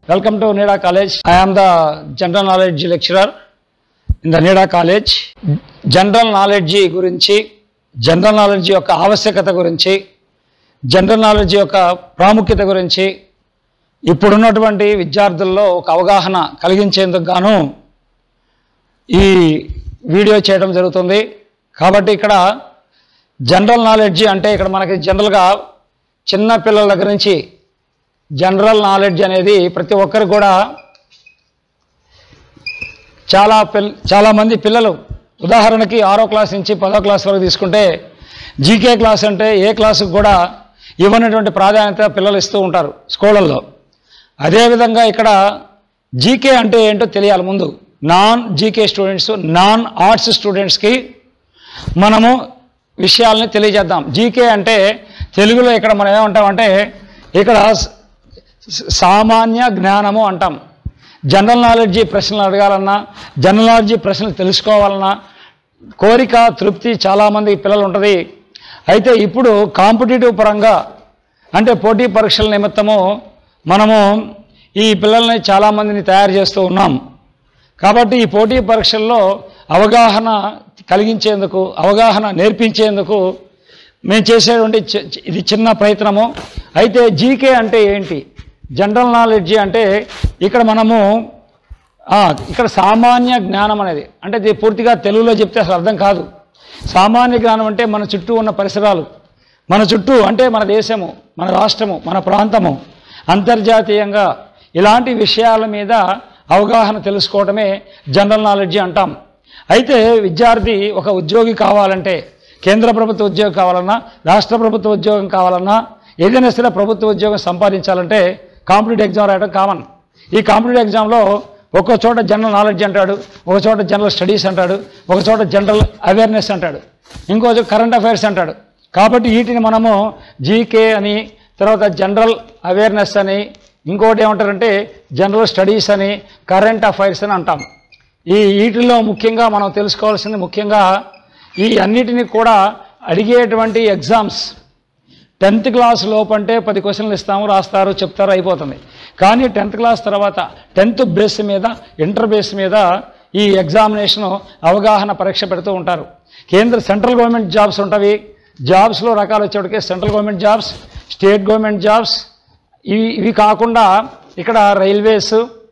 Welcome to NEDA College. I am the General Knowledge lecturer in the NEDA College. General knowledge గురించి general knowledge యొక్క ఆవశ్యకత గురించి general knowledge యొక్క ప్రాముఖ్యత గురించి ఇప్పుడున్నటువంటి విద్యార్థుల్లో ఒక అవగాహన కలిగించేందుకు గాను ఈ వీడియో చేయడం జరుగుతుంది కాబట్టి ఇక్కడ జనరల్ నాలెడ్జీ అంటే ఇక్కడ మనకి జనరల్గా చిన్న పిల్లల దగ్గర నుంచి జనరల్ నాలెడ్జ్ అనేది ప్రతి ఒక్కరు కూడా చాలా పిల్ చాలామంది పిల్లలు ఉదాహరణకి ఆరో క్లాస్ నుంచి పదో క్లాస్ వరకు తీసుకుంటే జీకే క్లాస్ అంటే ఏ క్లాసుకు కూడా ఇవ్వనటువంటి ప్రాధాన్యత పిల్లలు ఇస్తూ ఉంటారు స్కూళ్ళల్లో అదేవిధంగా ఇక్కడ జీకే అంటే ఏంటో తెలియాలి ముందు non GK students non arts స్టూడెంట్స్కి మనము విషయాల్ని తెలియజేద్దాం జీకే అంటే తెలుగులో ఇక్కడ మనం ఏమంటామంటే ఇక్కడ స- స- సామాన్య జ్ఞానము అంటాం జనరల్ నాలెడ్జీ ప్రశ్నలు అడగాలన్నా జనరల్ నాలెడ్జీ ప్రశ్నలు తెలుసుకోవాలన్నా కోరిక తృప్తి చాలామంది పిల్లలు ఉంటుంది అయితే ఇప్పుడు కాంపిటేటివ్ పరంగా అంటే పోటీ పరీక్షల నిమిత్తము మనము ఈ పిల్లల్ని చాలామందిని తయారు చేస్తూ ఉన్నాం కాబట్టి ఈ పోటీ పరీక్షల్లో అవగాహన కలిగించేందుకు అవగాహన నేర్పించేందుకు మేము చేసేటువంటి చి- చి- ఇది చిన్న ప్రయత్నము అయితే జీకే అంటే ఏంటి జనరల్ నాలెడ్జీ అంటే ఇక్కడ మనము ఆ, ఇక్కడ సామాన్య జ్ఞానం అనేది అంటే ఇది పూర్తిగా తెలుగులో చెప్తే అసలు అర్థం కాదు సామాన్య జ్ఞానం అంటే మన చుట్టూ ఉన్న పరిసరాలు మన చుట్టూ అంటే మన దేశము మన రాష్ట్రము మన ప్రాంతము అంతర్జాతీయంగా ఇలాంటి విషయాల మీద అవగాహన తెలుసుకోవడమే జనరల్ నాలెడ్జీ అంటాం అయితే విద్యార్థి ఒక ఉద్యోగి కావాలంటే కేంద్ర ప్రభుత్వ ఉద్యోగం కావాలన్నా రాష్ట్ర ప్రభుత్వ ఉద్యోగం కావాలన్నా ఏదైనా సరే ప్రభుత్వ ఉద్యోగం సంపాదించాలంటే కాంపిటేటివ్ ఎగ్జామ్ రాయడం కామన్ ఈ కాంపిటేటివ్ ఎగ్జామ్లో ఒక్కో చోట జనరల్ నాలెడ్జ్ అంటాడు ఒక చోట జనరల్ స్టడీస్ అంటాడు ఒక చోట జనరల్ అవేర్నెస్ అంటాడు ఇంకో చోట కరెంట్ అఫైర్స్ అంటాడు కాబట్టి వీటిని మనము జీకే అని తర్వాత జనరల్ అవేర్నెస్ అని ఇంకోటి ఏమంటారంటే జనరల్ స్టడీస్ అని కరెంట్ అఫైర్స్ అని అంటాం ఈ వీటిల్లో ముఖ్యంగా మనం తెలుసుకోవాల్సింది ముఖ్యంగా ఈ అన్నిటినీ కూడా అడిగేటువంటి ఎగ్జామ్స్ టెన్త్ క్లాస్ లోపంటే పది క్వశ్చన్లు ఇస్తాము రాస్తారు చెప్తారు అయిపోతుంది కానీ టెన్త్ క్లాస్ తర్వాత టెన్త్ బేస్ మీద ఇంటర్ బేస్ మీద ఈ ఎగ్జామినేషన్ అవగాహన పరీక్ష పెడుతూ ఉంటారు కేంద్ర సెంట్రల్ గవర్నమెంట్ జాబ్స్ ఉంటవి జాబ్స్లో రకాలు వచ్చేటికే central government jobs state government jobs ఇవి ఇవి కాకుండా ఇక్కడ రైల్వేస్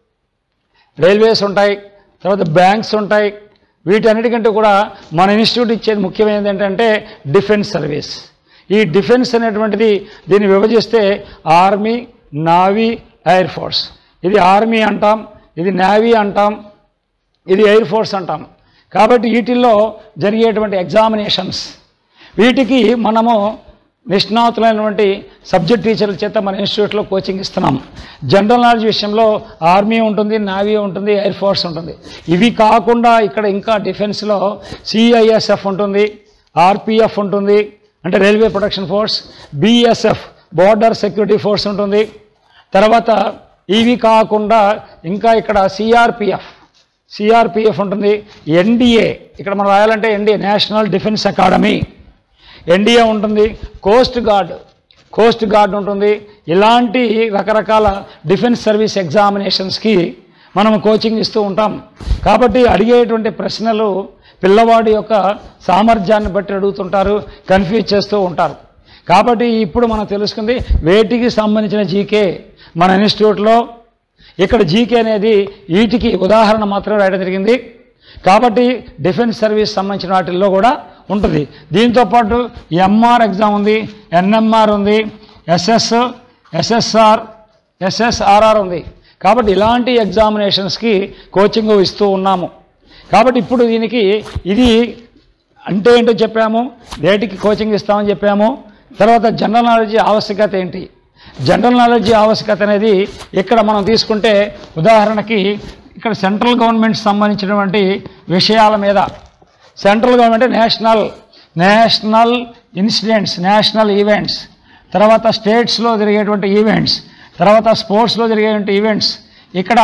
రైల్వేస్ ఉంటాయి తర్వాత బ్యాంక్స్ ఉంటాయి వీటన్నిటికంటే కూడా మన ఇన్స్టిట్యూట్ ఇచ్చేది ముఖ్యమైనది ఏంటంటే డిఫెన్స్ సర్వీస్ ఈ డిఫెన్స్ అనేటువంటిది దీన్ని విభజిస్తే ఆర్మీ నావీ ఎయిర్ ఫోర్స్ ఇది ఆర్మీ అంటాం ఇది నేవీ అంటాం ఇది ఎయిర్ ఫోర్స్ అంటాం కాబట్టి వీటిల్లో జరిగేటువంటి ఎగ్జామినేషన్స్ వీటికి మనము నిష్ణాతులైనటువంటి సబ్జెక్ట్ టీచర్ల చేత మన ఇన్స్టిట్యూట్లో కోచింగ్ ఇస్తున్నాం జనరల్ నాలెడ్జ్ విషయంలో ఆర్మీ ఉంటుంది నావీ ఉంటుంది ఎయిర్ ఫోర్స్ ఉంటుంది ఇవి కాకుండా ఇక్కడ ఇంకా డిఫెన్స్లో సిఐఎస్ఎఫ్ ఉంటుంది ఆర్పిఎఫ్ ఉంటుంది అంటే railway protection force BSF border security force ఉంటుంది తర్వాత ఇవి కాకుండా ఇంకా ఇక్కడ సిఆర్పిఎఫ్ సిఆర్పిఎఫ్ ఉంటుంది ఎన్డిఏ ఇక్కడ మనం రాయాలంటే NDA national defence academy NDA ఉంటుంది కోస్ట్ గార్డ్ కోస్ట్ గార్డ్ ఉంటుంది ఇలాంటి రకరకాల డిఫెన్స్ సర్వీస్ ఎగ్జామినేషన్స్కి మనం కోచింగ్ ఇస్తూ ఉంటాం కాబట్టి అడిగేటువంటి ప్రశ్నలు పిల్లవాడి యొక్క సామర్థ్యాన్ని బట్టి అడుగుతుంటారు కన్ఫ్యూజ్ చేస్తూ ఉంటారు కాబట్టి ఇప్పుడు మనం తెలుసుకుంది వేటికి సంబంధించిన జీకే మన ఇన్స్టిట్యూట్లో ఇక్కడ జీకే అనేది వీటికి ఉదాహరణ మాత్రమే రాయడం జరిగింది కాబట్టి డిఫెన్స్ సర్వీస్ సంబంధించిన వాటిల్లో కూడా ఉంటుంది దీంతోపాటు ఎంఆర్ ఎగ్జామ్ ఉంది ఎన్ఎంఆర్ ఉంది ఎస్ఎస్ ఎస్ఎస్ఆర్ ఎస్ఎస్ఆర్ఆర్ ఉంది కాబట్టి ఇలాంటి ఎగ్జామినేషన్స్కి కోచింగ్ ఇస్తూ ఉన్నాము కాబట్టి ఇప్పుడు దీనికి ఇది అంటే ఏంటో చెప్పాము వేటికి కోచింగ్ ఇస్తామని చెప్పాము తర్వాత జనరల్ నాలెడ్జ్ ఆవశ్యకత ఏంటి జనరల్ నాలెడ్జ్ ఆవశ్యకత అనేది ఇక్కడ మనం తీసుకుంటే ఉదాహరణకి ఇక్కడ సెంట్రల్ గవర్నమెంట్ సంబంధించినటువంటి విషయాల మీద central government national national incidents national events తర్వాత స్టేట్స్లో జరిగేటువంటి ఈవెంట్స్ తర్వాత స్పోర్ట్స్లో జరిగేటువంటి ఈవెంట్స్ ఇక్కడ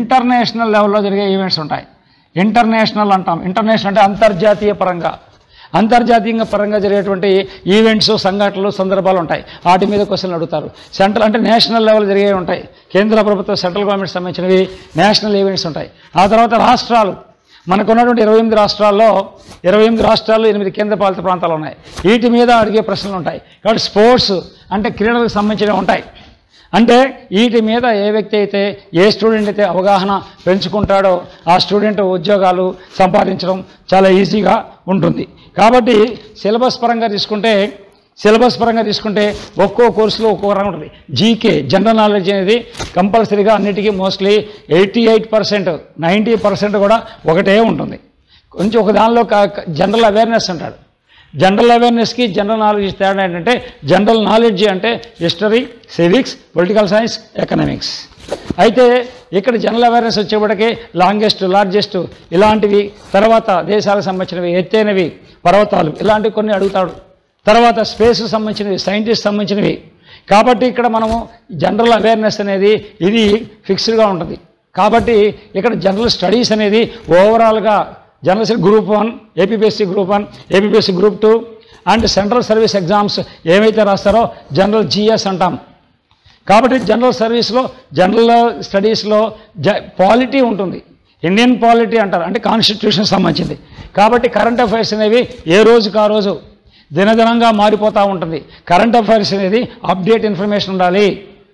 ఇంటర్నేషనల్ లెవెల్లో జరిగే ఈవెంట్స్ ఉంటాయి ఇంటర్నేషనల్ అంటాం ఇంటర్నేషనల్ అంటే అంతర్జాతీయ పరంగా అంతర్జాతీయంగా పరంగా జరిగేటువంటి ఈవెంట్స్ సంఘటనలు సందర్భాలు ఉంటాయి వాటి మీద క్వశ్చన్లు అడుగుతారు సెంట్రల్ అంటే నేషనల్ లెవెల్ జరిగేవి ఉంటాయి కేంద్ర ప్రభుత్వం సెంట్రల్ గవర్నమెంట్ సంబంధించినవి నేషనల్ ఈవెంట్స్ ఉంటాయి ఆ తర్వాత రాష్ట్రాలు మనకు ఉన్నటువంటి ఇరవై ఎనిమిది రాష్ట్రాల్లో ఇరవై ఎనిమిది రాష్ట్రాల్లో ఎనిమిది కేంద్ర పాలిత ప్రాంతాలు ఉన్నాయి వీటి మీద అడిగే ప్రశ్నలు ఉంటాయి కాబట్టి స్పోర్ట్స్ అంటే క్రీడలకు సంబంధించినవి ఉంటాయి అంటే వీటి మీద ఏ వ్యక్తి అయితే ఏ స్టూడెంట్ అయితే అవగాహన పెంచుకుంటాడో ఆ స్టూడెంట్ ఉద్యోగాలు సంపాదించడం చాలా ఈజీగా ఉంటుంది కాబట్టి సిలబస్ పరంగా తీసుకుంటే సిలబస్ పరంగా తీసుకుంటే ఒక్కో కోర్సులో ఒక్కో రకం ఉంటుంది జీకే జనరల్ నాలెడ్జ్ అనేది కంపల్సరీగా అన్నిటికీ mostly eighty eight percent ninety percent కూడా ఒకటే ఉంటుంది కొంచెం ఒక దానిలో జనరల్ అవేర్నెస్ అంటాడు జనరల్ అవేర్నెస్కి జనరల్ నాలెడ్జ్ తేడా ఏంటంటే జనరల్ నాలెడ్జ్ అంటే history civics political science economics అయితే ఇక్కడ జనరల్ అవేర్నెస్ వచ్చేప్పటికి లాంగెస్ట్ లార్జెస్ట్ ఇలాంటివి తర్వాత దేశాలకు సంబంధించినవి ఎత్తైనవి పర్వతాలు ఇలాంటివి కొన్ని అడుగుతాడు తర్వాత స్పేస్కి సంబంధించినవి సైంటిస్ట్ సంబంధించినవి కాబట్టి ఇక్కడ మనము జనరల్ అవేర్నెస్ అనేది ఇది ఫిక్స్డ్గా ఉంటుంది కాబట్టి ఇక్కడ జనరల్ స్టడీస్ అనేది ఓవరాల్గా general group one APPSC group one APPSC group two and central service exams ఏవైతే రాస్తారో జనరల్ జిఎస్ అంటాం కాబట్టి జనరల్ సర్వీస్లో జనరల్ స్టడీస్లో జ పాలిటీ ఉంటుంది ఇండియన్ పాలిటీ అంటారు అంటే కాన్స్టిట్యూషన్ సంబంధించింది కాబట్టి కరెంట్ అఫైర్స్ అనేవి ఏ రోజుకు ఆ రోజు దినదినంగా మారిపోతూ ఉంటుంది కరెంట్ అఫైర్స్ అనేది అప్డేట్ ఇన్ఫర్మేషన్ ఉండాలి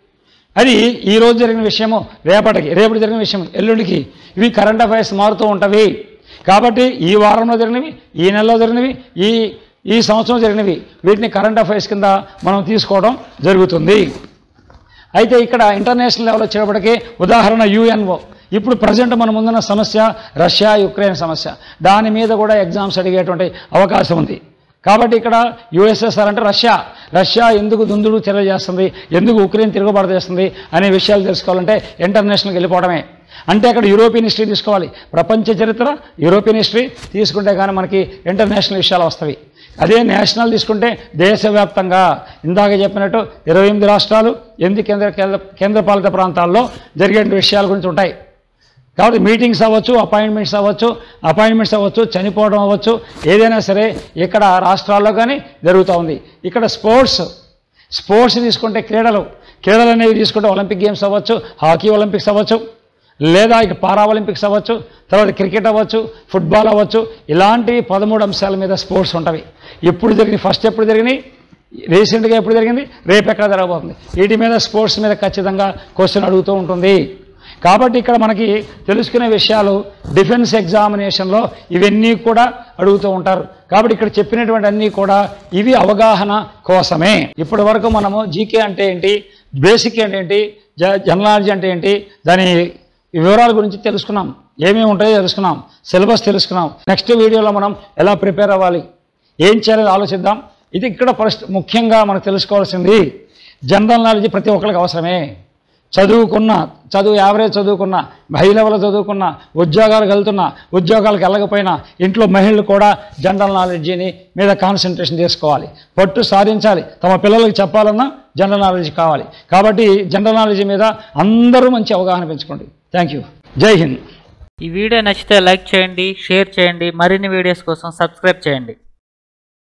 అది ఈ రోజు జరిగిన విషయము రేపటికి రేపటి జరిగిన విషయం ఎల్లుండికి ఇవి కరెంట్ అఫైర్స్ మారుతూ ఉంటవి కాబట్టి ఈ వారంలో జరిగినవి ఈ నెలలో జరిగినవి ఈ ఈ సంవత్సరం జరిగినవి వీటిని కరెంట్ అఫైర్స్ కింద మనం తీసుకోవడం జరుగుతుంది అయితే ఇక్కడ ఇంటర్నేషనల్ లెవెల్ వచ్చేటప్పటికి ఉదాహరణ యుఎన్ఓ ఇప్పుడు ప్రజెంట్ మన ముందున్న సమస్య రష్యా యుక్రెయిన్ సమస్య దాని మీద కూడా ఎగ్జామ్స్ అడిగేటువంటి అవకాశం ఉంది కాబట్టి ఇక్కడ యుఎస్ఎస్ఆర్ అంటే రష్యా రష్యా ఎందుకు దుందుడు తెలియజేస్తుంది ఎందుకు ఉక్రెయిన్ తిరుగుబాటు చేస్తుంది అనే విషయాలు తెలుసుకోవాలంటే ఇంటర్నేషనల్కి వెళ్ళిపోవడమే అంటే అక్కడ యూరోపియన్ హిస్టరీ తీసుకోవాలి ప్రపంచ చరిత్ర యూరోపియన్ హిస్టరీ తీసుకుంటే కానీ మనకి ఇంటర్నేషనల్ విషయాలు వస్తాయి అదే నేషనల్ తీసుకుంటే దేశవ్యాప్తంగా ఇందాక చెప్పినట్టు ఇరవై ఎనిమిది రాష్ట్రాలు ఎనిమిది కేంద్ర కేంద్ర కేంద్రపాలిత ప్రాంతాల్లో జరిగే విషయాల గురించి ఉంటాయి కాబట్టి మీటింగ్స్ అవ్వచ్చు అపాయింట్మెంట్స్ అవ్వచ్చు అపాయింట్మెంట్స్ అవ్వచ్చు చనిపోవడం అవ్వచ్చు ఏదైనా సరే ఇక్కడ రాష్ట్రాల్లో కానీ జరుగుతూ ఉంది ఇక్కడ స్పోర్ట్స్ స్పోర్ట్స్ తీసుకుంటే క్రీడలు క్రీడలు అనేవి తీసుకుంటే ఒలింపిక్ గేమ్స్ అవ్వచ్చు హాకీ ఒలింపిక్స్ అవ్వచ్చు లేదా ఇక పారా ఒలింపిక్స్ అవ్వచ్చు తర్వాత క్రికెట్ అవ్వచ్చు ఫుట్బాల్ అవ్వచ్చు ఇలాంటివి పదమూడు అంశాల మీద స్పోర్ట్స్ ఉంటవి ఎప్పుడు జరిగినాయి ఫస్ట్ ఎప్పుడు జరిగినాయి రీసెంట్గా ఎప్పుడు జరిగింది రేపు ఎక్కడ జరగబోతుంది వీటి మీద స్పోర్ట్స్ మీద ఖచ్చితంగా క్వశ్చన్ అడుగుతూ ఉంటుంది కాబట్టి ఇక్కడ మనకి తెలుసుకునే విషయాలు డిఫెన్స్ ఎగ్జామినేషన్లో ఇవన్నీ కూడా అడుగుతూ ఉంటారు కాబట్టి ఇక్కడ చెప్పినటువంటి అన్నీ కూడా ఇవి అవగాహన కోసమే ఇప్పటి వరకు మనము జీకే అంటే ఏంటి బేసిక్ అంటే ఏంటి జ జనరల్ నాలెడ్జ్ అంటే ఏంటి దాని వివరాల గురించి తెలుసుకున్నాం ఏమేమి ఉంటాయో తెలుసుకున్నాం సిలబస్ తెలుసుకున్నాం నెక్స్ట్ వీడియోలో మనం ఎలా ప్రిపేర్ అవ్వాలి ఏం చేయాలో ఆలోచిద్దాం ఇది ఇక్కడ ఫస్ట్ ముఖ్యంగా మనం తెలుసుకోవాల్సింది జనరల్ నాలెడ్జ్ ప్రతి ఒక్కరికి అవసరమే చదువుకున్న చదువు యావరేజ్ చదువుకున్న హై లెవెల్ చదువుకున్న ఉద్యోగాలకు వెళ్తున్నా ఉద్యోగాలకు వెళ్ళకపోయినా ఇంట్లో మహిళలు కూడా జనరల్ నాలెడ్జిని మీద కాన్సన్ట్రేషన్ చేసుకోవాలి పట్టు సాధించాలి తమ పిల్లలకు చెప్పాలన్నా జనరల్ నాలెడ్జ్ కావాలి కాబట్టి జనరల్ నాలెడ్జ్ మీద అందరూ మంచి అవగాహన పెంచుకోండి థ్యాంక్ యూ జై హింద్ ఈ వీడియో నచ్చితే లైక్ చేయండి షేర్ చేయండి మరిన్ని వీడియోస్ కోసం సబ్స్క్రైబ్ చేయండి